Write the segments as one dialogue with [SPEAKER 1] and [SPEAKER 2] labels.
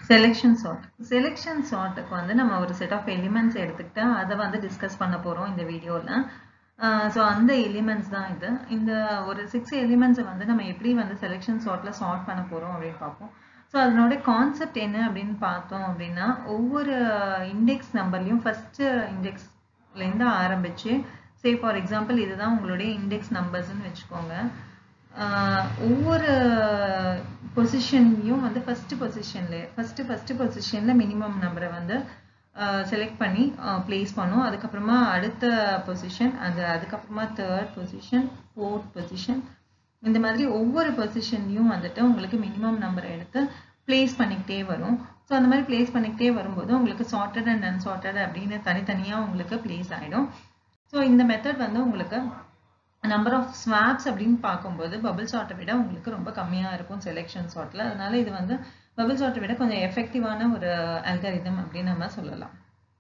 [SPEAKER 1] Selection chart selection சார்ட்டுக்கு வந்து நம்ம ஒரு செட் ஆஃப் எலிமெண்ட்ஸ் எடுத்துக்கிட்டு அதை வந்து டிஸ்கஸ் பண்ண போகிறோம் இந்த வீடியோவில் ஸோ அந்த எலிமெண்ட்ஸ் தான் இது இந்த ஒரு சிக்ஸ் எலிமெண்ட்ஸை வந்து நம்ம எப்படி வந்து செலெக்ஷன் சார்ட்டில் சார்ட் பண்ண போகிறோம் அப்படின்னு பார்ப்போம் ஸோ அதனோட கான்செப்ட் என்ன அப்படின்னு பார்த்தோம் அப்படின்னா ஒவ்வொரு இண்டெக்ஸ் நம்பர்லையும் ஃபஸ்ட்டு இண்டெக்ஸ்லேருந்து ஆரம்பித்து சே ஃபார் எக்ஸாம்பிள் இதுதான் உங்களுடைய இண்டெக்ஸ் நம்பர்ஸ்ன்னு வச்சுக்கோங்க ஒவ்வொரு பொசிஷன்லையும் வந்து ஃபஸ்ட்டு பொசிஷனில் ஃபஸ்ட்டு ஃபஸ்ட்டு பொசிஷனில் மினிமம் நம்பரை வந்து செலக்ட் பண்ணி ப்ளேஸ் பண்ணும் அதுக்கப்புறமா அடுத்த பொசிஷன் அது அதுக்கப்புறமா தேர்ட் பொசிஷன் ஃபோர்த் பொசிஷன் இந்த மாதிரி ஒவ்வொரு பொசிஷன்லையும் வந்துட்டு உங்களுக்கு மினிமம் நம்பரை எடுத்து ப்ளேஸ் பண்ணிக்கிட்டே வரும் ஸோ அந்த மாதிரி ப்ளேஸ் பண்ணிக்கிட்டே வரும்போது உங்களுக்கு சார்ட்டட் அண்ட் அன்சார்ட்டட் அப்படின்னு தனித்தனியாக உங்களுக்கு ப்ளேஸ் ஆகிடும் ஸோ இந்த மெத்தட் வந்து உங்களுக்கு நம்பர் ஆஃப் ஸ்வாப்ஸ் அப்படின்னு பார்க்கும்போது பபிள் சார்ட்டை விட உங்களுக்கு ரொம்ப கம்மியாக இருக்கும் செலெக்ஷன் சார்ட்டில் அதனால இது வந்து பபிள் சார்ட்டை விட கொஞ்சம் எஃபெக்டிவான ஒரு அல்காரிதம் அப்படின்னு நம்ம சொல்லலாம்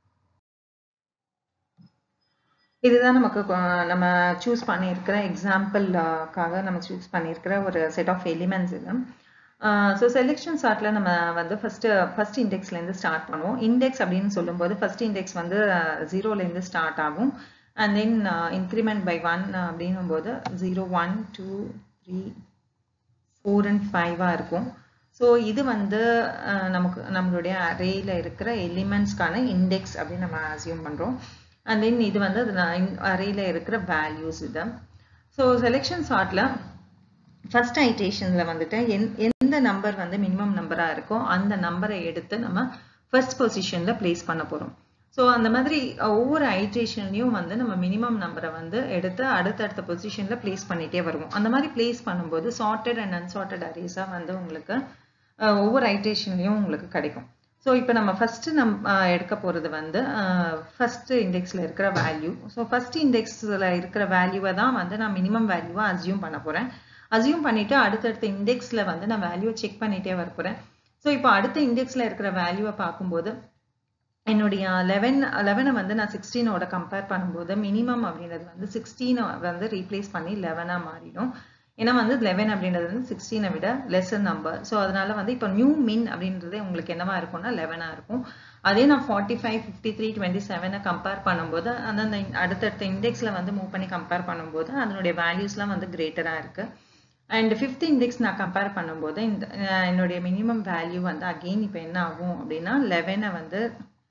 [SPEAKER 1] இதுதான் நமக்கு நம்ம சூஸ் பண்ணியிருக்கிற எக்ஸாம்பிள்காக நம்ம சூஸ் பண்ணியிருக்கிற ஒரு செட் ஆஃப் எலிமெண்ட்ஸ் இது ஸோ செலெக்ஷன் சார்ட்டில் நம்ம வந்து ஃபஸ்ட்டு ஃபஸ்ட் இண்டெக்ஸ்லேருந்து ஸ்டார்ட் பண்ணுவோம் இண்டெக்ஸ் அப்படின்னு சொல்லும்போது ஃபஸ்ட் இண்டெக்ஸ் வந்து ஜீரோலேருந்து ஸ்டார்ட் ஆகும் and then increment by one அப்படின்னும் போது zero one two three four and ஃபைவாக இருக்கும் ஸோ இது வந்து நமக்கு நம்மளுடைய அரேயில் இருக்கிற எலிமெண்ட்ஸ்க்கான இண்டெக்ஸ் அப்படின்னு நம்ம அசியூம் பண்ணுறோம் அண்ட் தென் இது வந்து அது அரேயில் இருக்கிற வேல்யூஸ் இது ஸோ செலெக்ஷன் சார்ட்டில் ஃபர்ஸ்ட் ஐட்ரேஷனில் வந்துட்டு எந் எந்த நம்பர் வந்து மினிமம் நம்பராக இருக்கோ அந்த நம்பரை எடுத்து நம்ம ஃபர்ஸ்ட் பொசிஷனில் ப்ளேஸ் பண்ண போகிறோம் ஸோ அந்த மாதிரி ஒவ்வொரு ஐட்ரேஷன்லையும் வந்து நம்ம மினிமம் நம்பரை வந்து எடுத்து அடுத்தடுத்த பொசிஷனில் ப்ளேஸ் பண்ணிகிட்டே வருவோம் அந்த மாதிரி ப்ளேஸ் பண்ணும்போது சார்ட்டட் அண்ட் அன்சார்ட்டட் அரேஸாக வந்து உங்களுக்கு ஒவ்வொரு ஐட்ரேஷன்லையும் உங்களுக்கு கிடைக்கும் ஸோ இப்போ நம்ம ஃபஸ்ட்டு நம் எடுக்க போகிறது வந்து ஃபஸ்ட்டு இண்டெக்ஸில் இருக்கிற வேல்யூ ஸோ ஃபஸ்ட் இண்டெக்ஸில் இருக்கிற வேல்யூவை தான் வந்து நான் மினிமம் வேல்யூவாக அசியூம் பண்ண போகிறேன் அசியூம் பண்ணிவிட்டு அடுத்தடுத்த இண்டெக்ஸில் வந்து நான் வேல்யூவை செக் பண்ணிகிட்டே வர போகிறேன் ஸோ இப்போ அடுத்த இண்டெக்ஸில் இருக்கிற வேல்யூவை பார்க்கும்போது என்னுடைய லெவன் லெவனை வந்து நான் சிக்ஸ்டீனோட கம்பேர் பண்ணும்போது மினிமம் அப்படின்றது வந்து சிக்ஸ்டீனை வந்து ரீப்ளேஸ் பண்ணி லெவனாக மாறிடும் ஏன்னா வந்து லெவன் அப்படின்றது வந்து சிக்ஸ்டீனை விட லெசர் நம்பர் ஸோ அதனால வந்து இப்போ நியூ மின் அப்படின்றது உங்களுக்கு என்னவா இருக்கும்னா லெவனாக இருக்கும் அதே நான் forty five fifty three twenty செவனை கம்பேர் பண்ணும்போது அந்தந்த அடுத்தடுத்த இண்டெக்ஸில் வந்து மூவ் பண்ணி கம்பேர் பண்ணும்போது அதனுடைய வேல்யூஸ்லாம் வந்து கிரேட்டராக இருக்குது அண்ட் ஃபிஃப்த் இண்டெக்ஸ் நான் கம்பேர் பண்ணும்போது இந்த என்னுடைய மினிமம் வேல்யூ வந்து அகெயின் இப்போ என்ன ஆகும் அப்படின்னா லெவனை வந்து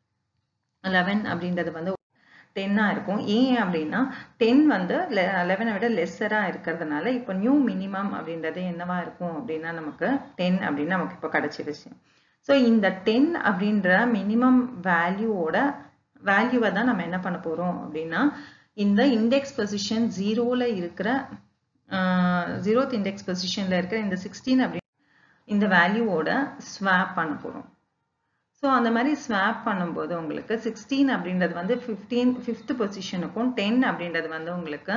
[SPEAKER 1] லெவன் அப்படின்றது வந்து டென்னாக இருக்கும் ஏன் அப்படின்னா டென் வந்து லெவனை விட லெஸ்ஸராக இருக்கிறதுனால இப்போ நியூ மினிமம் அப்படின்றது என்னவா இருக்கும் அப்படின்னா நமக்கு டென் அப்படின்னு நமக்கு இப்போ கிடச்சிருச்சு ஸோ இந்த டென் அப்படின்ற மினிமம் வேல்யூவோட வேல்யூவை தான் நம்ம என்ன பண்ண போகிறோம் அப்படின்னா இந்த இண்டெக்ஸ் பொசிஷன் ஜீரோவில் இருக்கிற ஜீரோத் இண்டெக்ஸ் பொசிஷனில் இருக்கிற இந்த சிக்ஸ்டீன் அப்படி இந்த வேல்யூவோட ஸ்வாப் பண்ண போகிறோம் ஸோ அந்த மாதிரி ஸ்வாப் பண்ணும்போது உங்களுக்கு சிக்ஸ்டீன் அப்படின்றது வந்து ஃபிஃப்டீன் ஃபிஃப்த் பொசிஷனுக்கும் டென் அப்படின்றது வந்து உங்களுக்கு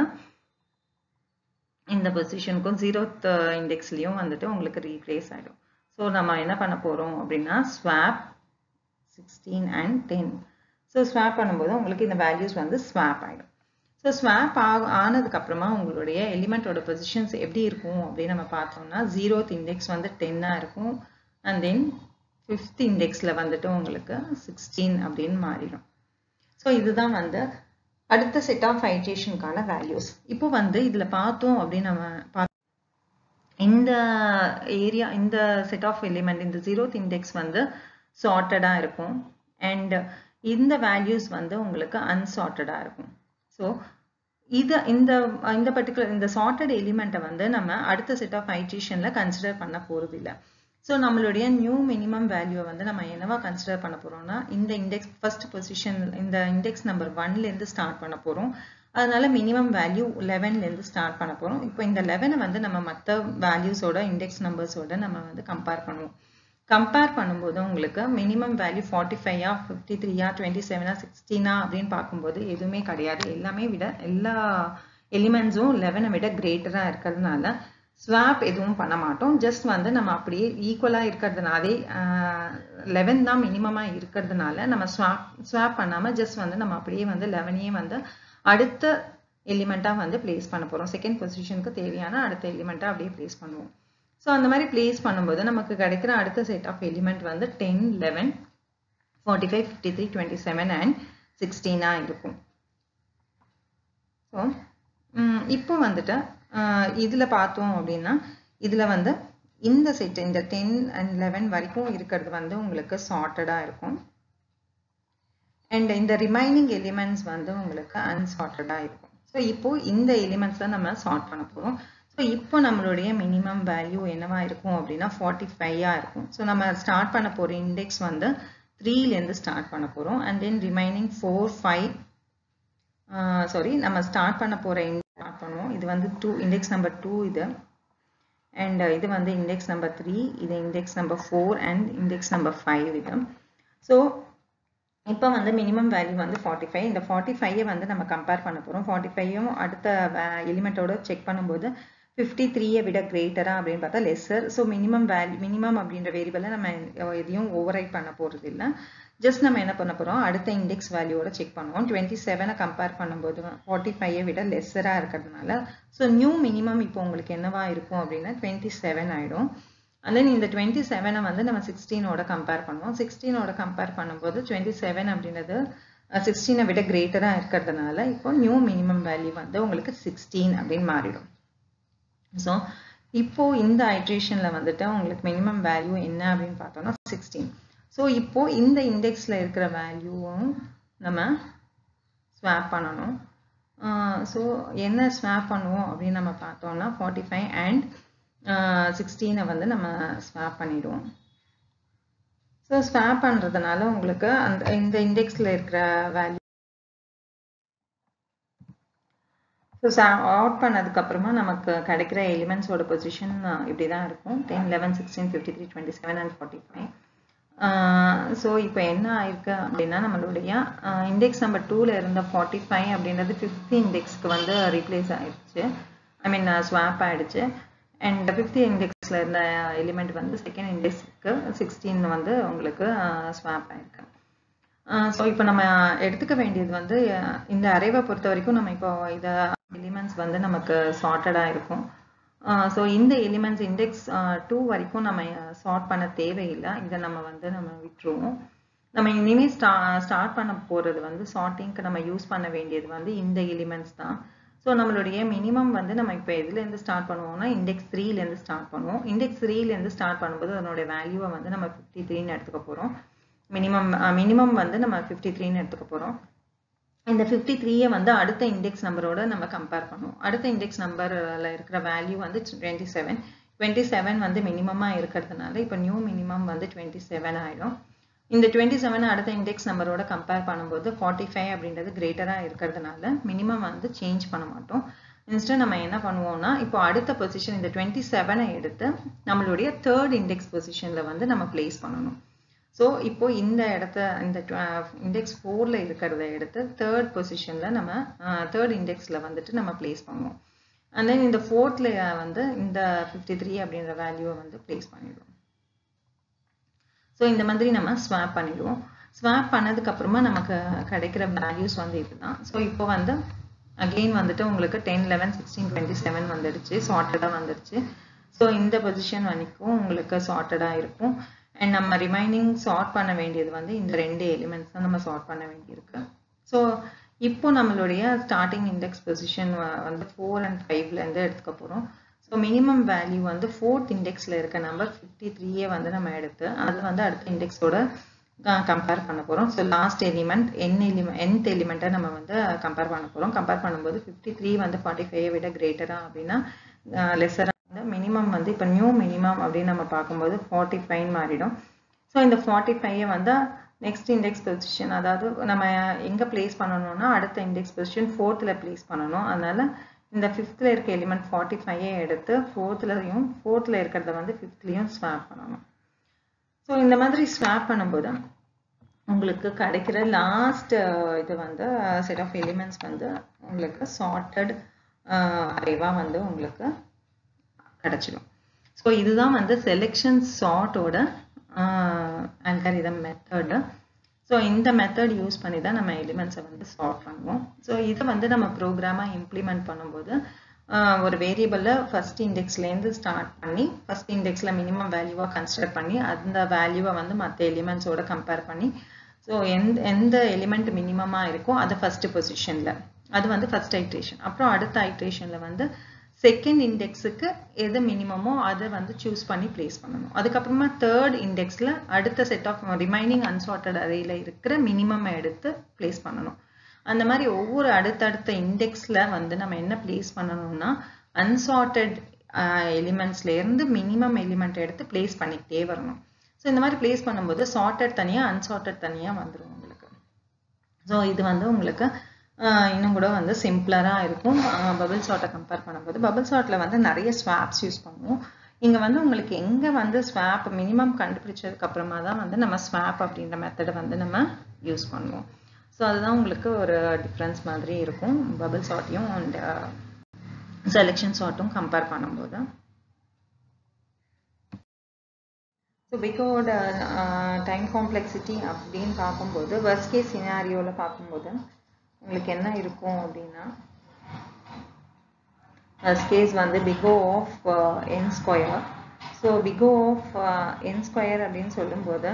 [SPEAKER 1] இந்த பொசிஷனுக்கும் ஜீரோத் இண்டெக்ஸ்லையும் வந்துட்டு உங்களுக்கு ரீப்ளேஸ் ஆகிடும் ஸோ நம்ம என்ன பண்ண போகிறோம் அப்படின்னா swap sixteen and ten so swap பண்ணும்போது உங்களுக்கு இந்த வேல்யூஸ் வந்து ஸ்வாப் ஆகிடும் ஸோ ஸ்வாப் ஆ ஆனதுக்கப்புறமா உங்களுடைய எலிமெண்ட்டோட பொசிஷன்ஸ் எப்படி இருக்கும் அப்படின்னு நம்ம பார்த்தோம்னா ஜீரோத் இண்டெக்ஸ் வந்து டென்னாக இருக்கும் அண்ட் தென் ஃபிஃப்த் இண்டெக்ஸில் வந்துட்டு உங்களுக்கு சிக்ஸ்டீன் அப்படின்னு மாறிடும் ஸோ இதுதான் வந்து அடுத்த செட் ஆஃப் ஹைட்ரேஷனுக்கான வேல்யூஸ் இப்போ வந்து இதில் பார்த்தோம் அப்படின்னு நம்ம பா இந்த ஏரியா இந்த செட் ஆஃப் எலிமெண்ட் இந்த ஜீரோத் இண்டெக்ஸ் வந்து சார்ட்டடாக இருக்கும் அண்ட் இந்த வேல்யூஸ் வந்து உங்களுக்கு அன்சார்ட்டடாக இருக்கும் ஸோ இது இந்த இந்த பர்டிகுலர் இந்த சார்ட்டட் எலிமெண்ட்டை வந்து நம்ம அடுத்த செட் ஆஃப் ஹைட்ரேஷனில் கன்சிடர் பண்ண போகிறது இல்லை ஸோ நம்மளுடைய நியூ மினிமம் வேல்யூவை வந்து நம்ம என்னவா கன்சிடர் பண்ண போகிறோம்னா இந்த இண்டெக்ஸ் ஃபர்ஸ்ட் பொசிஷன் இந்த இண்டெக்ஸ் நம்பர் ஒன்லேருந்து ஸ்டார்ட் பண்ண போகிறோம் அதனால மினிமம் வேல்யூ லெவன்லேருந்து ஸ்டார்ட் பண்ண போகிறோம் இப்போ இந்த லெவனை வந்து நம்ம மற்ற வேல்யூஸோட இண்டெக்ஸ் நம்பர்ஸோட நம்ம வந்து கம்பேர் பண்ணுவோம் கம்பேர் பண்ணும்போது உங்களுக்கு மினிமம் வேல்யூ ஃபார்ட்டி ஃபைவா ஃபிஃப்டி த்ரீயா டுவெண்ட்டி செவனா சிக்ஸ்டீனா அப்படின்னு பார்க்கும்போது எதுவுமே கிடையாது எல்லாமே விட எல்லா எலிமெண்ட்ஸும் லெவனை விட கிரேட்டராக இருக்கிறதுனால ஸ்வாப் எதுவும் பண்ண மாட்டோம் ஜஸ்ட் வந்து நம்ம அப்படியே ஈக்குவலாக இருக்கிறதுனால அதே லெவன் தான் மினிமமாக இருக்கிறதுனால நம்ம ஸ்வாப் ஸ்வாப் பண்ணாமல் ஜஸ்ட் வந்து நம்ம அப்படியே வந்து லெவனையே வந்து அடுத்த எலிமெண்ட்டாக வந்து பிளேஸ் பண்ண போகிறோம் செகண்ட் பொசிஷனுக்கு தேவையான அடுத்த எலிமெண்ட்டாக அப்படியே பிளேஸ் பண்ணுவோம் ஸோ அந்த மாதிரி பிளேஸ் பண்ணும்போது நமக்கு கிடைக்கிற அடுத்த செட் ஆஃப் எலிமெண்ட் வந்து ten eleven forty five fifty three twenty seven and சிக்ஸ்டீனாக இருக்கும் ஸோ இப்போ வந்துட்டு இதில் பார்த்தோம் அப்படின்னா இதில் வந்து இந்த செட் இந்த டென் அண்ட் லெவன் வரைக்கும் இருக்கிறது வந்து உங்களுக்கு சார்ட்டடாக இருக்கும் அண்ட் இந்த ரிமைனிங் எலிமெண்ட்ஸ் வந்து உங்களுக்கு அன்சார்ட்டடாக இருக்கும் ஸோ இப்போ இந்த எலிமெண்ட்ஸ் தான் நம்ம சார்ட் பண்ண போகிறோம் ஸோ இப்போ நம்மளுடைய மினிமம் வேல்யூ என்னவா இருக்கும் அப்படின்னா ஃபார்ட்டி ஃபைவாக இருக்கும் ஸோ நம்ம ஸ்டார்ட் பண்ண போகிற இண்டெக்ஸ் வந்து த்ரீலேருந்து ஸ்டார்ட் பண்ண போகிறோம் and then remaining four five sorry நம்ம ஸ்டார்ட் பண்ண போகிற ஸ்டார்ட் பண்ணுவோம் இது வந்து டூ இண்டெக்ஸ் நம்பர் டூ இது அண்ட் இது வந்து இண்டெக்ஸ் நம்பர் த்ரீ இது index number four and index number five இது ஸோ இப்போ வந்து மினிமம் வேல்யூ வந்து ஃபார்ட்டி ஃபைவ் இந்த ஃபார்ட்டி ஃபைவை வந்து நம்ம கம்பேர் பண்ண போகிறோம் ஃபார்ட்டி ஃபைவும் அடுத்த எலிமெண்ட்டோட செக் பண்ணும்போது ஃபிஃப்டி த்ரீயை விட கிரேட்டரா அப்படின்னு பார்த்தா lesser so minimum value minimum அப்படின்ற வேரியபிளை நம்ம எதையும் ஓவர் ரைட் பண்ண போகிறது இல்லை ஜஸ்ட் நம்ம என்ன பண்ண போகிறோம் அடுத்த இண்டெக்ஸ் வேல்யூவோட செக் பண்ணுவோம் டுவெண்ட்டி செவனை கம்பேர் பண்ணும்போது ஃபார்ட்டி ஃபைவை விட லெஸ்ஸராக இருக்கிறதுனால ஸோ நியூ மினிமம் இப்போ உங்களுக்கு என்னவா இருக்கும் அப்படின்னா டுவெண்ட்டி செவன் ஆகிடும் அண்ட் தென் இந்த டுவெண்ட்டி செவனை வந்து நம்ம சிக்ஸ்டீனோட கம்பேர் பண்ணுவோம் சிக்ஸ்டீனோட கம்பேர் பண்ணும்போது டுவெண்ட்டி செவன் அப்படின்றது சிக்ஸ்டீனை விட கிரேட்டராக இருக்கிறதுனால இப்போ நியூ மினிமம் வேல்யூ வந்து உங்களுக்கு சிக்ஸ்டீன் அப்படின்னு மாறிடும் ஸோ இப்போ இந்த ஐட்ரேஷனில் வந்துட்டு உங்களுக்கு மினிமம் வேல்யூ என்ன அப்படின்னு பார்த்தோம்னா சிக்ஸ்டீன் ஸோ இப்போ இந்த இண்டெக்ஸில் இருக்கிற வேல்யூவும் நம்ம ஸ்வாப் பண்ணணும் ஸோ என்ன ஸ்வாப் பண்ணுவோம் அப்படின்னு நம்ம பார்த்தோம்னா ஃபார்ட்டி ஃபைவ் அண்ட் சிக்ஸ்டீனை வந்து நம்ம ஸ்வாப் பண்ணிடுவோம் ஸோ ஸ்வாப் பண்ணுறதுனால உங்களுக்கு அந்த இந்த இண்டெக்ஸில் இருக்கிற வேல்யூ ஸோ அவுட் பண்ணதுக்கப்புறமா நமக்கு கிடைக்கிற எலிமெண்ட்ஸோட பொசிஷன் இப்படி தான் இருக்கும் ten eleven sixteen fifty three twenty seven and forty five so இப்போ என்ன ஆயிருக்கு அப்படின்னா நம்மளுடைய இண்டெக்ஸ் நம்பர் டூவில் இருந்த ஃபார்ட்டி ஃபைவ் அப்படின்றது ஃபிஃப்த் இண்டெக்ஸ்க்கு வந்து ரீப்ளேஸ் ஆயிடுச்சு ஐ மீன் ஸ்வாப் ஆயிடுச்சு அண்ட் ஃபிஃப்த் இண்டெக்ஸில் இருந்த எலிமெண்ட் வந்து செகண்ட் இண்டெக்ஸ்க்கு சிக்ஸ்டீன் வந்து உங்களுக்கு ஸ்வாப் ஆயிருக்கு ஸோ இப்போ நம்ம எடுத்துக்க வேண்டியது வந்து இந்த அரைவை பொறுத்த வரைக்கும் நம்ம இப்போ இதை எலிமெண்ட்ஸ் வந்து நமக்கு சார்ட்டடாக இருக்கும் ஸோ இந்த எலிமெண்ட்ஸ் இண்டெக்ஸ் டூ வரைக்கும் நம்ம சார்ட் பண்ண தேவையில்லை இதை நம்ம வந்து நம்ம விட்டுருவோம் நம்ம இனிமேல் ஸ்டா ஸ்டார்ட் பண்ண போகிறது வந்து சார்ட்டிங்க்கு நம்ம யூஸ் பண்ண வேண்டியது வந்து இந்த எலிமெண்ட்ஸ் தான் ஸோ நம்மளுடைய மினிமம் வந்து நம்ம இப்போ எதுலேருந்து ஸ்டார்ட் பண்ணுவோம்னா இண்டெக்ஸ் த்ரீலேருந்து ஸ்டார்ட் பண்ணுவோம் இண்டெக்ஸ் த்ரீலேருந்து ஸ்டார்ட் பண்ணும்போது அதனுடைய வேல்யூவை வந்து நம்ம ஃபிஃப்டி த்ரீன்னு எடுத்துக்க போகிறோம் மினிமம் மினிமம் வந்து நம்ம ஃபிஃப்டி த்ரீன்னு எடுத்துக்க போகிறோம் இந்த ஃபிஃப்டி த்ரீயை வந்து அடுத்த இண்டெக்ஸ் நம்பரோட நம்ம கம்பேர் பண்ணுவோம் அடுத்த இண்டெக்ஸ் நம்பரில் இருக்கிற வேல்யூ வந்து டுவெண்ட்டி செவன் டுவெண்ட்டி செவன் வந்து மினிமமாக இருக்கிறதுனால இப்போ நியூ மினிமம் வந்து டுவெண்ட்டி செவன் ஆகிடும் இந்த டுவெண்ட்டி செவன் அடுத்த இண்டெக்ஸ் நம்பரோட கம்பேர் பண்ணும்போது ஃபார்ட்டி ஃபைவ் அப்படின்றது கிரேட்டராக இருக்கிறதுனால மினிமம் வந்து சேஞ்ச் பண்ண மாட்டோம் இன்ஸ்டன்ட் நம்ம என்ன பண்ணுவோம்னா இப்போ அடுத்த பொசிஷன் இந்த டுவெண்ட்டி செவனை எடுத்து நம்மளுடைய தேர்ட் இண்டெக்ஸ் பொசிஷனில் வந்து நம்ம பிளேஸ் பண்ணணும் ஸோ இப்போ இந்த இடத்த இந்த இண்டெக்ஸ் ஃபோரில் இருக்கிறத எடுத்து தேர்ட் பொசிஷனில் நம்ம தேர்ட் இண்டெக்ஸில் வந்துட்டு நம்ம பிளேஸ் பண்ணுவோம் அண்ட் தென் இந்த ஃபோர்த்தில் வந்து இந்த ஃபிஃப்டி த்ரீ அப்படின்ற வேல்யூவை வந்து பிளேஸ் பண்ணிடுவோம் ஸோ இந்த மாதிரி நம்ம ஸ்வாப் பண்ணிடுவோம் ஸ்வாப் பண்ணதுக்கப்புறமா நமக்கு கிடைக்கிற வேல்யூஸ் வந்து இதுதான் ஸோ இப்போ வந்து அகெயின் வந்துட்டு உங்களுக்கு ten eleven sixteen twenty seven வந்துடுச்சு சார்ட்டடாக வந்துடுச்சு ஸோ இந்த பொசிஷன் வரைக்கும் உங்களுக்கு சார்ட்டடாக இருக்கும் அண்ட் நம்ம ரிமைனிங் சார்ட் பண்ண வேண்டியது வந்து இந்த ரெண்டு எலிமெண்ட்ஸ் தான் நம்ம சார்ட் பண்ண வேண்டியிருக்கு ஸோ இப்போ நம்மளுடைய ஸ்டார்டிங் இண்டெக்ஸ் பொசிஷன் வந்து ஃபோர் அண்ட் ஃபைவ்லேருந்து எடுத்துக்க போகிறோம் ஸோ மினிமம் வேல்யூ வந்து ஃபோர்த் இண்டெக்ஸில் இருக்க நம்பர் ஃபிஃப்டி த்ரீயே வந்து நம்ம எடுத்து அது வந்து அடுத்த இண்டெக்ஸோட கம்பேர் பண்ண போகிறோம் so last element N element nth எலிமெண்ட்டை நம்ம வந்து கம்பேர் பண்ண போகிறோம் கம்பேர் பண்ணும்போது ஃபிஃப்டி த்ரீ வந்து ஃபார்ட்டி ஃபைவை விட கிரேட்டரா அப்படின்னா லெஸராக வந்து மினிமம் வந்து இப்போ நியூ மினிமம் அப்படின்னு நம்ம பார்க்கும்போது ஃபார்ட்டி ஃபைவ் மாறிடும் ஸோ இந்த ஃபார்ட்டி ஃபைவை வந்து நெக்ஸ்ட் இண்டெக்ஸ் பொசிஷன் அதாவது நம்ம எங்கே பிளேஸ் பண்ணணும்னா அடுத்த இண்டெக்ஸ் பொசிஷன் ஃபோர்த்தில் பிளேஸ் பண்ணணும் அதனால இந்த ஃபிஃப்த்தில் இருக்க எலிமெண்ட் ஃபார்ட்டி ஃபைவை எடுத்து ஃபோர்த்லையும் ஃபோர்த்தில் இருக்கிறத வந்து ஃபிஃப்த்லையும் ஸ்வாப் பண்ணணும் ஸோ இந்த மாதிரி ஸ்வாப் பண்ணும்போது உங்களுக்கு கிடைக்கிற லாஸ்ட் இது வந்து செட் ஆஃப் எலிமெண்ட்ஸ் வந்து உங்களுக்கு சார்ட்டட் அரைவாக வந்து உங்களுக்கு கிடச்சிடும் ஸோ இதுதான் வந்து செலெக்ஷன் சார்ட்டோட அல்காரிதம் மெத்தடு ஸோ இந்த மெத்தட் யூஸ் பண்ணி தான் நம்ம எலிமெண்ட்ஸை வந்து சார்ட் பண்ணுவோம் ஸோ இதை வந்து நம்ம ப்ரோக்ராமாக இம்ப்ளிமெண்ட் பண்ணும்போது ஒரு வேரியபிளில் ஃபஸ்ட் இண்டெக்ஸ்லேருந்து ஸ்டார்ட் பண்ணி ஃபஸ்ட் இண்டெக்ஸில் மினிமம் வேல்யூவாக கன்சிடர் பண்ணி அந்த வேல்யூவை வந்து மற்ற எலிமெண்ட்ஸோட கம்பேர் பண்ணி ஸோ எந்த எந்த எலிமெண்ட் மினிமமாக இருக்கோ அது ஃபஸ்ட்டு பொசிஷனில் அது வந்து ஃபஸ்ட் ஐட்ரேஷன் அப்புறம் அடுத்த ஐட்ரேஷனில் வந்து செகண்ட் இண்டெக்ஸுக்கு எது மினிமமோ அதை வந்து சூஸ் பண்ணி ப்ளேஸ் பண்ணணும் அதுக்கப்புறமா தேர்ட் இண்டெக்ஸில் அடுத்த செட் ஆஃப் ரிமைனிங் அன்சார்ட்டட் அறையில் இருக்கிற மினிமம் எடுத்து ப்ளேஸ் பண்ணணும் அந்த மாதிரி ஒவ்வொரு அடுத்தடுத்த இண்டெக்ஸில் வந்து நம்ம என்ன ப்ளேஸ் பண்ணணும்னா அன்சார்ட்டட் எலிமெண்ட்ஸ்லேருந்து மினிமம் எலிமெண்ட் எடுத்து ப்ளேஸ் பண்ணிக்கிட்டே வரணும் ஸோ இந்த மாதிரி ப்ளேஸ் பண்ணும்போது சார்ட்டட் தனியாக அன்சார்ட்டட் தனியாக வந்துடும் உங்களுக்கு ஸோ இது வந்து உங்களுக்கு இன்னும் கூட வந்து சிம்பிளராக இருக்கும் பபிள் ஷார்ட்டை கம்பேர் பண்ணும்போது பபிள் ஷார்ட்டில் வந்து நிறைய ஸ்வாப்ஸ் யூஸ் பண்ணுவோம் இங்கே வந்து உங்களுக்கு எங்கே வந்து ஸ்வாப் மினிமம் கண்டுபிடிச்சதுக்கு அப்புறமா தான் வந்து நம்ம ஸ்வாப் அப்படின்ற மெத்தடை வந்து நம்ம யூஸ் பண்ணுவோம் ஸோ அதுதான் உங்களுக்கு ஒரு டிஃப்ரென்ஸ் மாதிரி இருக்கும் பபிள் ஷார்ட்டையும் அண்ட் செலெக்ஷன் ஷார்ட்டும் கம்பேர் பண்ணும்போது ஸோ பிகோட டைம் காம்ப்ளெக்சிட்டி அப்படின்னு பார்க்கும்போது வர்ஸ்ட் கேஸ் சினாரியோவில் பார்க்கும்போது உங்களுக்கு என்ன இருக்கும் அப்படின்னா ஃபர்ஸ்ட் கேஸ் வந்து big O of N square so big O of N square அப்படின்னு சொல்லும்போது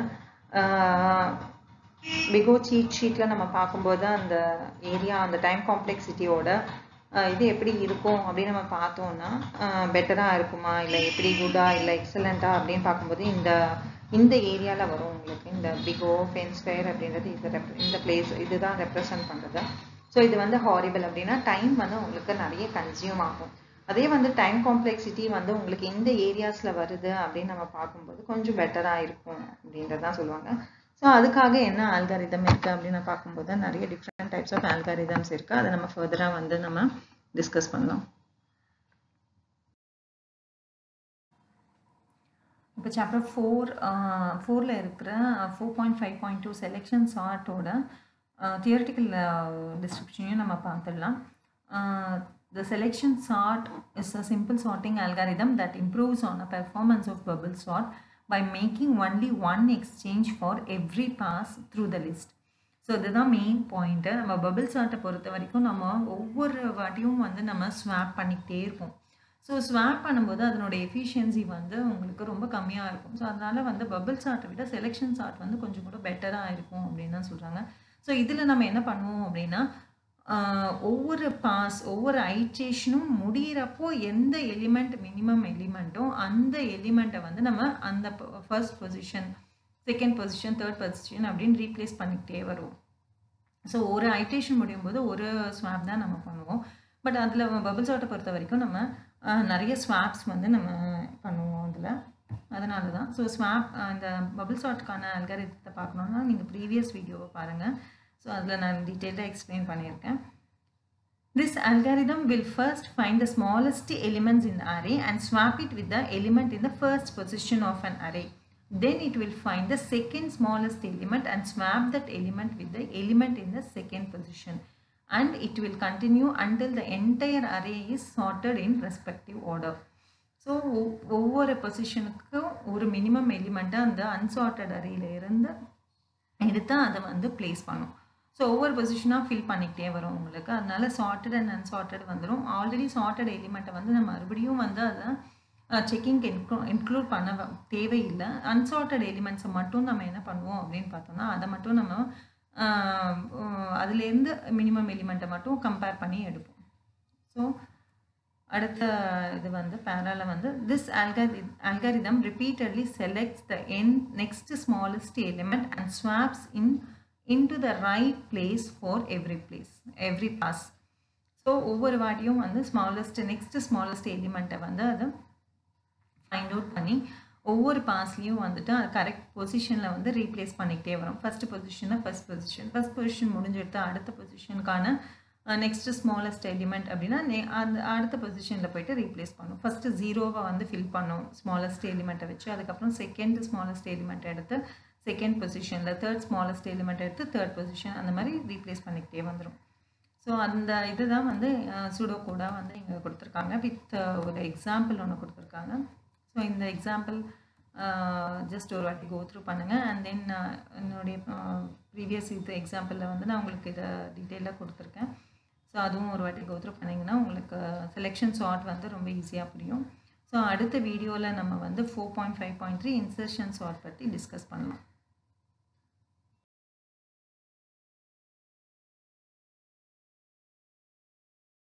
[SPEAKER 1] பிகோ சீட் ஷீட்டில் நம்ம பார்க்கும்போது அந்த ஏரியா அந்த டைம் காம்ப்ளெக்சிட்டியோட இது எப்படி இருக்கும் அப்படின்னு நம்ம பார்த்தோம்னா பெட்டராக இருக்குமா இல்லை எப்படி குட்டா இல்லை எக்ஸலண்ட்டா அப்படின்னு பார்க்கும்போது இந்த இந்த ஏரியாவில் வரும் உங்களுக்கு இந்த பிகோ ஃபென் ஸ்கொயர் அப்படின்றது இது ரெப் இந்த பிளேஸ் இதுதான் ரெப்ரசன்ட் பண்ணுறது ஸோ இது வந்து ஹாரிபிள் அப்படின்னா டைம் வந்து உங்களுக்கு நிறைய கன்சியூம் ஆகும் அதே வந்து டைம் காம்ப்ளெக்சிட்டி வந்து உங்களுக்கு இந்த ஏரியாஸில் வருது அப்படின்னு நம்ம பார்க்கும்போது கொஞ்சம் பெட்டராக இருக்கும் அப்படின்றதான் சொல்லுவாங்க ஸோ அதுக்காக என்ன ஆல்காரிதம் இருக்குது அப்படின்னு பார்க்கும்போது நிறைய டிஃப்ரெண்ட் டைப்ஸ் ஆஃப் ஆல்காரிதம்ஸ் இருக்குது அதை நம்ம ஃபர்தராக வந்து நம்ம டிஸ்கஸ் பண்ணலாம் இப்போ சாப்டர் ஃபோர் ஃபோரில் இருக்கிற four point five point two selection சார்ட்டோட தியரட்டிக்கல் டிஸ்கிரிப்ஷனையும் நம்ம பார்த்துடலாம் The selection sort is a simple sorting algorithm that improves on the performance of bubble sort by making only one exchange for every pass through the list. So இதுதான் main point நம்ம bubble சார்ட்டை பொறுத்த வரைக்கும் நம்ம ஒவ்வொரு வாட்டியும் வந்து நம்ம ஸ்வாப் பண்ணிக்கிட்டே இருப்போம் ஸோ ஸ்வாப் பண்ணும்போது அதனோட எஃபிஷியன்சி வந்து உங்களுக்கு ரொம்ப கம்மியாக இருக்கும் ஸோ அதனால் வந்து பபிள் சார்ட்டை விட செலெக்ஷன் சார்ட் வந்து கொஞ்சம் கூட பெட்டராக இருக்கும் அப்படின்னு தான் சொல்கிறாங்க ஸோ இதில் நம்ம என்ன பண்ணுவோம் அப்படின்னா ஒவ்வொரு பாஸ் ஒவ்வொரு ஐட்ரேஷனும் முடிகிறப்போ எந்த எலிமெண்ட் மினிமம் எலிமெண்ட்டோ அந்த எலிமெண்ட்டை வந்து நம்ம அந்த first position second position third position அப்படின்னு ரீப்ளேஸ் பண்ணிக்கிட்டே வருவோம் ஸோ ஒரு ஐட்ரேஷன் முடியும் போது ஒரு ஸ்வாப் தான் நம்ம பண்ணுவோம் பட் அதில் பபிள் சார்ட்டை பொறுத்த வரைக்கும் நம்ம நிறைய ஸ்வாப்ஸ் வந்து நம்ம பண்ணுவோம் அதில் அதனால தான் ஸோ ஸ்வாப் இந்த பபிள் சார்ட்டுக்கான அல்காரிதத்தை பார்க்கணுன்னா நீங்கள் ப்ரீவியஸ் வீடியோவை பாருங்கள் ஸோ அதில் நான் டீட்டெயிலாக எக்ஸ்பிளைன் பண்ணியிருக்கேன் This algorithm will first find the smallest elements in the array and swap it with the element in the first position of an array. Then it will find the second smallest element and swap that element with the element in the second position. And it will continue until the entire array is sorted in respective order. So ஒவ்வொரு பொசிஷனுக்கும் ஒரு minimum எலிமெண்ட்டை அந்த unsorted அறையில் இருந்து எடுத்து அதை வந்து place பண்ணும் ஸோ ஒவ்வொரு பொசிஷனாக ஃபில் பண்ணிக்கிட்டே வரும் உங்களுக்கு அதனால சார்ட்டட் அண்ட் அன்சார்ட்டட் வந்துடும் ஆல்ரெடி சார்ட்டட் எலிமெண்ட்டை வந்து நம்ம மறுபடியும் வந்து அதை செக்கிங் இன்க்ளூ இன்க்ளூட் பண்ண தேவையில்லை அன்சார்ட்டட் எலிமெண்ட்ஸை மட்டும் நம்ம என்ன பண்ணுவோம் அப்படின்னு பார்த்தோம்னா அதை மட்டும் நம்ம அதுலேருந்து மினிமம் எலிமெண்ட்டை மட்டும் கம்பேர் பண்ணி எடுப்போம் ஸோ அடுத்த இது வந்து பேரால வந்து this algori algorithm repeatedly selects the end next smallest element and swaps in into the right place for every place every pass so ஒவ்வொரு வாட்டியும் வந்து ஸ்மாலஸ்ட் நெக்ஸ்ட் ஸ்மாலஸ்ட் எலிமெண்ட்டை வந்து அதை ஃபைண்ட் அவுட் பண்ணி ஒவ்வொரு பாஸ்லேயும் வந்துட்டு அது கரெக்ட் பொசிஷனில் வந்து ரீப்ளேஸ் பண்ணிக்கிட்டே வரும் ஃபர்ஸ்ட் பொசிஷனை ஃபர்ஸ்ட் பொசிஷன் ஃபர்ஸ்ட் பொசிஷன் முடிஞ்செடுத்து அடுத்த பொசிஷனுக்கான நெக்ஸ்ட் ஸ்மாலஸ்ட் எலிமெண்ட் அப்படின்னா நெ அந்த அடுத்த பொசிஷனில் போயிட்டு ரீப்ளேஸ் பண்ணும் ஃபஸ்ட்டு ஜீரோவை வந்து ஃபில் பண்ணும் ஸ்மாலஸ்ட் எலிமெண்ட்டை வச்சு அதுக்கப்புறம் செகண்ட் ஸ்மாலஸ்ட் எலிமெண்ட் எடுத்து செகண்ட் பொசிஷனில் தேர்ட் ஸ்மாலஸ்ட் எலிமெண்ட் எடுத்து தேர்ட் பொசிஷன் அந்த மாதிரி ரீப்ளேஸ் பண்ணிக்கிட்டே வந்துடும் ஸோ அந்த இதுதான் வந்து சுடோ கூட வந்து இங்கே கொடுத்துருக்காங்க வித் ஒரு எக்ஸாம்பிள் ஒன்று கொடுத்துருக்காங்க ஸோ இந்த எக்ஸாம்பிள் ஜஸ்ட் ஒரு வாட்டி கோ த்ரூ பண்ணுங்கள் அண்ட் தென் என்னுடைய ப்ரீவியஸ் இது எக்ஸாம்பிளில் வந்து நான் உங்களுக்கு இதை டீட்டெயிலாக கொடுத்துருக்கேன் ஸோ அதுவும் ஒரு வாட்டி கோத்ரூ பண்ணிங்கன்னா உங்களுக்கு செலெக்ஷன் சார்ட் வந்து ரொம்ப ஈஸியாக புரியும் ஸோ அடுத்த வீடியோவில் நம்ம வந்து four point five point three insertion sort பற்றி டிஸ்கஸ் பண்ணலாம்